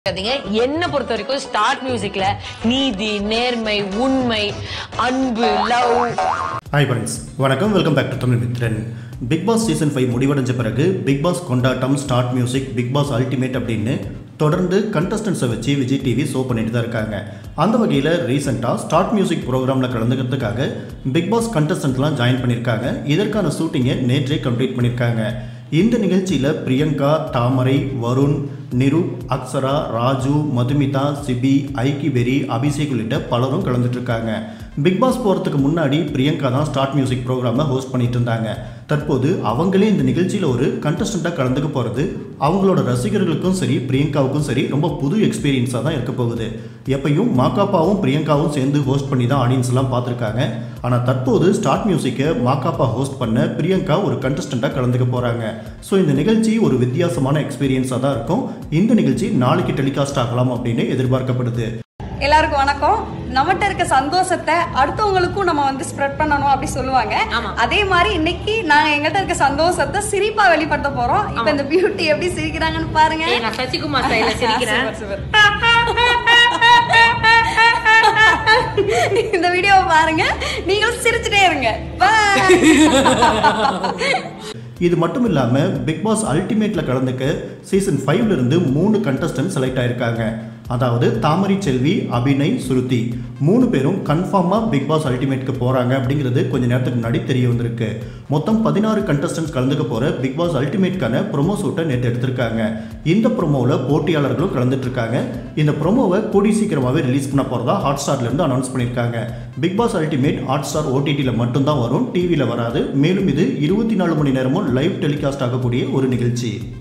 இருக்காதீங்க என்ன பொறுத்த வரைக்கும் ஸ்டார்ட் மியூசிக்ல நீதி நேர்மை உண்மை அன்பு லவ் ஹாய் ஃப்ரெண்ட்ஸ் வணக்கம் welcome back to Tamil Mithran Bigg Boss season five முடிவடைஞ்ச பிறகு பிக் பாஸ் கொண்டாட்டம் start music Bigg Boss ultimate அப்படின்னு தொடர்ந்து கண்டஸ்டன்ஸை வச்சு விஜய் டிவி ஷோ பண்ணிட்டு தான் இருக்காங்க அந்த வகையில் ரீசெண்டாக ஸ்டார்ட் மியூசிக் ப்ரோக்ராமில் கலந்துக்கிறதுக்காக பிக் பாஸ் கண்டஸ்டன்ட்லாம் ஜாயின் பண்ணியிருக்காங்க இதற்கான ஷூட்டிங்கை நேற்றே கம்ப்ளீட் பண்ணியிருக்காங்க இந்த நிகழ்ச்சியில் பிரியங்கா தாமரை வருண் நிருப் அக்ஷரா ராஜு மதுமிதா சிபி ஐக்கிபெரி அபிஷேக் உள்ளிட்ட பலரும் கலந்துட்டு இருக்காங்க பிக் பாஸ் போகிறதுக்கு முன்னாடி பிரியங்கா தான் ஸ்டார்ட் மியூசிக் ப்ரோக்ராமை ஹோஸ்ட் பண்ணிட்டு இருந்தாங்க தற்போது அவங்களே இந்த நிகழ்ச்சியில் ஒரு கண்டஸ்டண்ட்டாக கலந்துக்க போகிறது அவங்களோட ரசிகர்களுக்கும் சரி பிரியங்காவுக்கும் சரி ரொம்ப புது எக்ஸ்பீரியன்ஸாக தான் இருக்க போகுது எப்பயும் மாக்காப்பாவும் பிரியங்காவும் சேர்ந்து ஹோஸ்ட் பண்ணி தான் ஆடியன்ஸ் எல்லாம் பார்த்துருக்காங்க ஆனால் தற்போது ஸ்டார்ட் மியூசிக்கை மாக்காப்பா ஹோஸ்ட் பண்ண பிரியங்கா ஒரு கண்டஸ்டண்ட்டாக கலந்துக்க போகிறாங்க ஸோ இந்த நிகழ்ச்சி ஒரு வித்தியாசமான எக்ஸ்பீரியன்ஸாக தான் இருக்கும் இந்த நிகழ்ச்சி நாளைக்கு டெலிகாஸ்ட் ஆகலாம் அப்படின்னு எதிர்பார்க்கப்படுது எல்லாருக்கும் வணக்கம் நம்மகிட்ட இருக்க சந்தோஷத்தை அடுத்தவங்களுக்கும் நம்ம வந்து ஸ்ப்ரெட் பண்ணணும் அப்படி சொல்லுவாங்க அதே மாதிரி இன்னைக்கு நாங்க எங்கள்கிட்ட இருக்க சந்தோஷத்தை சிரிப்பா வெளிப்படுத்த போறோம் இப்ப இந்த பியூட்டி எப்படி சிரிக்கிறாங்கன்னு பாருங்க நான் சசிகுமார் ஸ்டைல சிரிக்கிறேன் சூப்பர், சூப்பர். இந்த வீடியோவை பாருங்க நீங்களும் சிரிச்சுட்டே இருங்க Bye. இது மட்டும் இல்லாமல் பிக் பாஸ் அல்டிமேட்டில் கலந்துக்க சீசன் ஃபைவ்ல இருந்து மூணு கண்டஸ்டன்ட் செலக்ட் ஆயிருக்காங்க அதாவது தாமரை செல்வி அபிநய் சுருதி மூணு பேரும் கன்ஃபார்மாக பிக் பாஸ் அல்டிமேட்க்கு போகிறாங்க அப்படிங்கிறது கொஞ்ச நேரத்துக்கு முன்னாடி தெரிய வந்திருக்கு மொத்தம் பதினாறு கண்டஸ்டன்ட்ஸ் கலந்துக்க போகிற பிக் பாஸ் அல்டிமேட்கான ப்ரொமோ ஷூட்டை நேற்று எடுத்திருக்காங்க இந்த ப்ரொமோவில் போட்டியாளர்களும் கலந்துட்டு இருக்காங்க இந்த ப்ரொமோவை கூடி சீக்கிரமாகவே ரிலீஸ் பண்ண போகிறதா ஹாட் ஸ்டார்லேருந்து அனௌன்ஸ் பண்ணியிருக்காங்க Bigg Boss ultimate Hotstar ஓடிடியில் மட்டும்தான் வரும் டிவியில் வராது மேலும் இது இருபத்தி நாலு மணி நேரமும் லைவ் டெலிகாஸ்ட் ஆகக்கூடிய ஒரு நிகழ்ச்சி